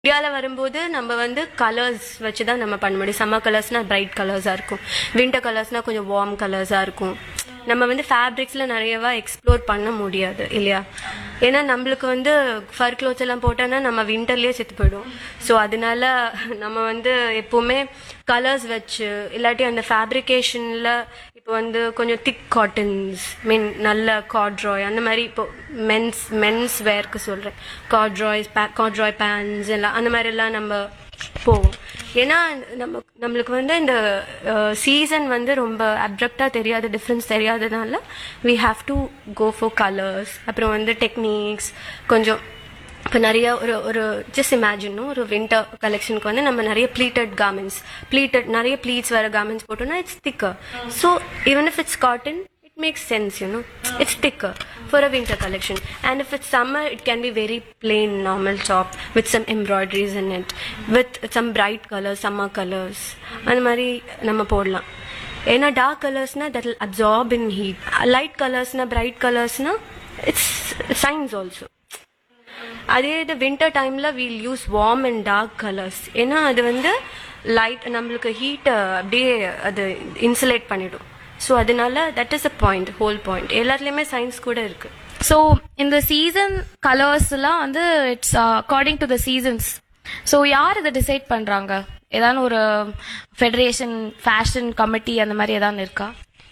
இந்தியாவில் வரும்போது நம்ம வந்து கலர்ஸ் வச்சு தான் நம்ம பண்ண முடியும் சம்மர் கலர்ஸ்னால் பிரைட் கலர்ஸாக இருக்கும் வின்டர் கலர்ஸ்னால் கொஞ்சம் வார்ம் கலர்ஸாக இருக்கும் நம்ம வந்து ஃபேப்ரிக்ஸில் நிறையவா எக்ஸ்ப்ளோர் பண்ண முடியாது இல்லையா ஏன்னா நம்மளுக்கு வந்து ஃபர் க்ளோத்ஸ் எல்லாம் போட்டோன்னா நம்ம வின்டர்லேயே செத்து போயிடும் ஸோ அதனால நம்ம வந்து எப்போவுமே கலர்ஸ் வச்சு இல்லாட்டி அந்த ஃபேப்ரிகேஷனில் இப்போ வந்து கொஞ்சம் திக் காட்டன்ஸ் மீன் நல்ல காட்ராய் அந்த மாதிரி இப்போ மென்ஸ் மென்ஸ் வேர்க்கு சொல்கிறேன் காட்ராய்ஸ் காட்ராய் பேண்ட்ஸ் எல்லாம் அந்த மாதிரிலாம் நம்ம போவோம் ஏன்னா நம்ம நம்மளுக்கு வந்து இந்த சீசன் வந்து ரொம்ப அப்ரப்டாக தெரியாத டிஃப்ரென்ஸ் தெரியாததுனால we have to go for colours அப்புறம் வந்து டெக்னிக்ஸ் கொஞ்சம் இப்போ நிறைய ஒரு ஒரு ஜஸ்ட் இமேஜினும் ஒரு வின்டர் கலெக்ஷனுக்கு வந்து நம்ம நிறைய ப்ளீட்டட் கார்மெண்ட்ஸ் ப்ளீட்டட் நிறைய ப்ளீட்ஸ் வர கார்மெண்ட்ஸ் போட்டோம்னா it's thicker so even if it's cotton it makes sense, you know. It's thicker for a winter collection. And if it's summer, it can be very plain, normal top with some embroideries in it, with some bright colors, summer colors. அந்த மாதிரி நம்ம போடலாம் ஏன்னா dark கலர்ஸ்னா that will absorb in heat light கலர்ஸ்னா bright கலர்ஸ்னா it's science also அதே இது வின்டர் டைம்ல we'll use warm and dark colours ஏன்னா அது வந்து லைட் நம்மளுக்கு ஹீட்டை அப்படியே அது இன்சுலேட் பண்ணிடும் ஸோ அதனால that is a point whole point எல்லாத்துலேயுமே சயின்ஸ் கூட இருக்கு ஸோ இந்த சீசன் கலர்ஸ்லாம் வந்து it's according to the seasons so யார் இதை டிசைட் பண்றாங்க ஏதாவது ஒரு ஃபெடரேஷன் ஃபேஷன் கமிட்டி அந்த மாதிரி ஏதாவது இருக்கா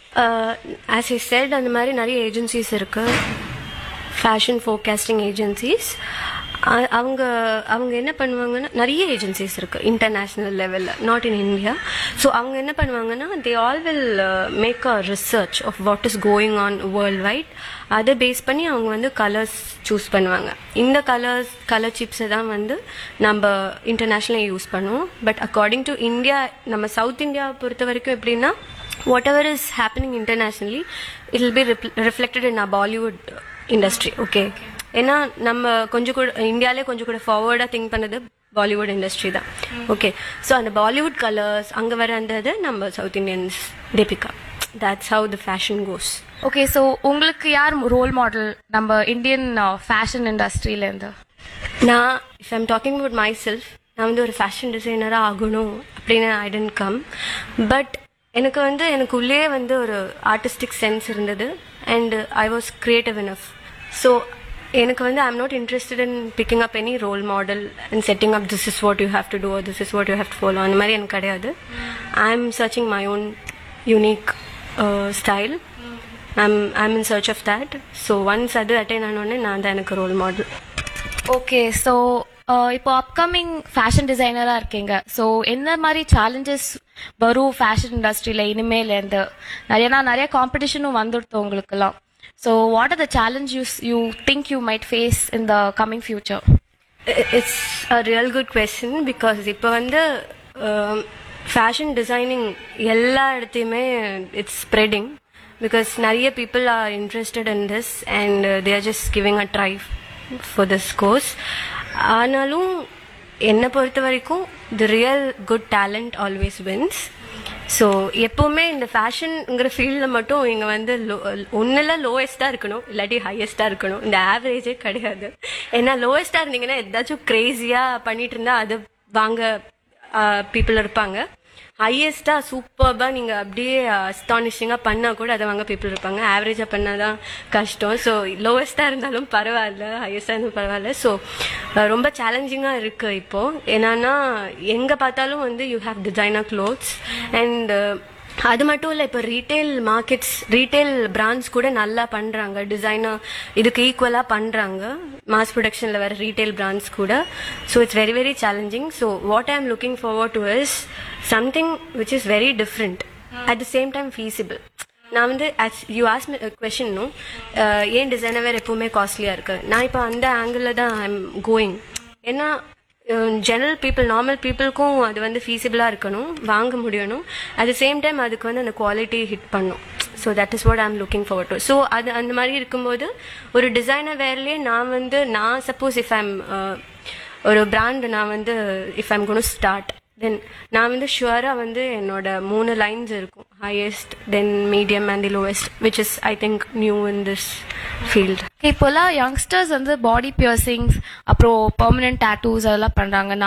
ஆஸ் ஐ செட் அந்த மாதிரி நிறைய ஏஜென்சிஸ் இருக்கு ஃபேஷன் ஃபோர்காஸ்டிங் ஏஜென்சிஸ் அவங்க அவங்க என்ன பண்ணுவாங்கன்னா நிறைய ஏஜென்சிஸ் இருக்கு இன்டர்நேஷ்னல் லெவலில் நாட் இன் இந்தியா ஸோ அவங்க என்ன பண்ணுவாங்கன்னா they all will make a research of what is going on worldwide அதை பேஸ் பண்ணி அவங்க வந்து கலர்ஸ் சூஸ் பண்ணுவாங்க இந்த கலர்ஸ் கலர் சிப்ஸை தான் வந்து நம்ம இன்டர்நேஷ்னலாக யூஸ் பண்ணுவோம் பட் அக்கார்டிங் டு இந்தியா நம்ம சவுத் இந்தியாவை பொறுத்த வரைக்கும் எப்படின்னா whatever is happening internationally it will be reflected in a Bollywood industry okay ஏன்னா நம்ம கொஞ்சம் கூட இந்தியாவிலே கொஞ்சம் கூட ஃபார்வர்டாக திங்க் பண்ணது பாலிவுட் இண்டஸ்ட்ரி தான் ஓகே ஸோ அந்த பாலிவுட் கலர்ஸ் அங்கே வர அந்த இது நம்ம south Indians Deepika that's how the fashion goes okay so உங்களுக்கு யார் ரோல் மாடல் நம்ம இந்தியன் ஃபேஷன் இண்டஸ்ட்ரியிலேருந்து நான் if I'm talking about myself நான் வந்து ஒரு ஃபேஷன் டிசைனராக ஆகணும் அப்படின்னு ஐ டென்ட் கம் பட் எனக்கு வந்து எனக்கு உள்ளே வந்து ஒரு ஆர்டிஸ்டிக் சென்ஸ் இருந்தது and I was creative enough so எனக்கு வந்து I'm not interested in picking up any role model and setting up this is what you have to do this is what you have to follow அந்த மாதிரி எனக்கு கிடையாது I am searching my own unique style I'm I'm in search of that so once அது attain ஆனோடனே நான் தான் எனக்கு role model okay so இப்போ அப்கமிங் ஃபேஷன் டிசைனராக இருக்கீங்க ஸோ என்ன மாதிரி சேலஞ்சஸ் வரும் ஃபேஷன் இண்டஸ்ட்ரியில் இனிமேலேருந்து நிறையனா நிறைய காம்படிஷனும் வந்துடுது உங்களுக்கெல்லாம் so what are the challenges you think you might face in the coming future it's a real good question because இப்போ வந்து ஃபேஷன் டிசைனிங் எல்லா இடத்தையுமே இட்ஸ் ஸ்ப்ரெடிங் பிகாஸ் நிறைய people are interested in this and they are just giving a try for this course ஆனாலும் என்னை பொறுத்த வரைக்கும் the real good talent always wins so எப்போவுமே இந்த ஃபேஷனுங்கிற ஃபீல்டில் மட்டும் இங்கே வந்து லோ ஒன்றில் லோவஸ்ட்டாக இருக்கணும் இல்லாட்டி ஹையஸ்ட்டாக இருக்கணும் இந்த ஆவரேஜே கிடையாது ஏன்னா லோவஸ்ட்டாக இருந்தீங்கன்னா ஏதாச்சும் க்ரேஸியாக பண்ணிட்டு இருந்தா அது வாங்க பீப்புள் இருப்பாங்க ஹையஸ்ட்டாக சூப்பர்பாக நீங்கள் அப்படியே அஸ்டானிஷிங்காக பண்ணால் கூட அதை வாங்க பீப்புள் இருப்பாங்க ஆவரேஜாக பண்ணால் தான் கஷ்டம் ஸோ லோவஸ்ட்டாக இருந்தாலும் பரவாயில்ல ஹையஸ்ட்டாக இருந்தாலும் பரவாயில்ல ஸோ ரொம்ப சேலஞ்சிங்காக இருக்குது இப்போது என்னன்னா எங்கே பார்த்தாலும் வந்து you have designer clothes and அது மட்டும் இல்லை இப்போ ரீட்டைல் மார்க்கெட்ஸ் ரீட்டைல் பிராண்ட்ஸ் கூட நல்லா பண்ணுறாங்க டிசைனர் இதுக்கு ஈக்குவலாக பண்ணுறாங்க மாஸ் ப்ரொடக்ஷனில் வர ரீட்டைல் பிராண்ட்ஸ் கூட so it's very very challenging so what I am looking forward to is something which is very different at the same time feasible நான் வந்து யூ ஆஸ் கொஷின்னும் ஏன் டிசைனர் வேறு எப்பவுமே காஸ்ட்லியாக இருக்கு நான் இப்போ அந்த ஆங்கிளில் தான் ஐ எம் கோயிங் ஏன்னா ஜெனரல் பீப்புள் நார்மல் பீப்புளுக்கும் அது வந்து ஃபீஸிபிளாக இருக்கணும் வாங்க முடியணும் அட் த சேம் டைம் அதுக்கு வந்து அந்த குவாலிட்டி ஹிட் பண்ணும் so that is what I'm looking forward to so அது அந்த மாதிரி இருக்கும்போது ஒரு டிசைனர் வேர்லேயே நான் வந்து நான் சப்போஸ் இஃப் ஐம் ஒரு பிராண்ட் நான் வந்து if I'm gonna start then நான் வந்து ஷுவராக வந்து என்னோட மூணு லைன்ஸ் இருக்கும் highest then medium and the lowest which is I think new in this field. இப்போலாம் யங்ஸ்டர்ஸ் வந்து பாடி பியர்சிங்ஸ் அப்புறம் பெர்மனன்ட் டேட்டூஸ் அதெல்லாம் பண்றாங்க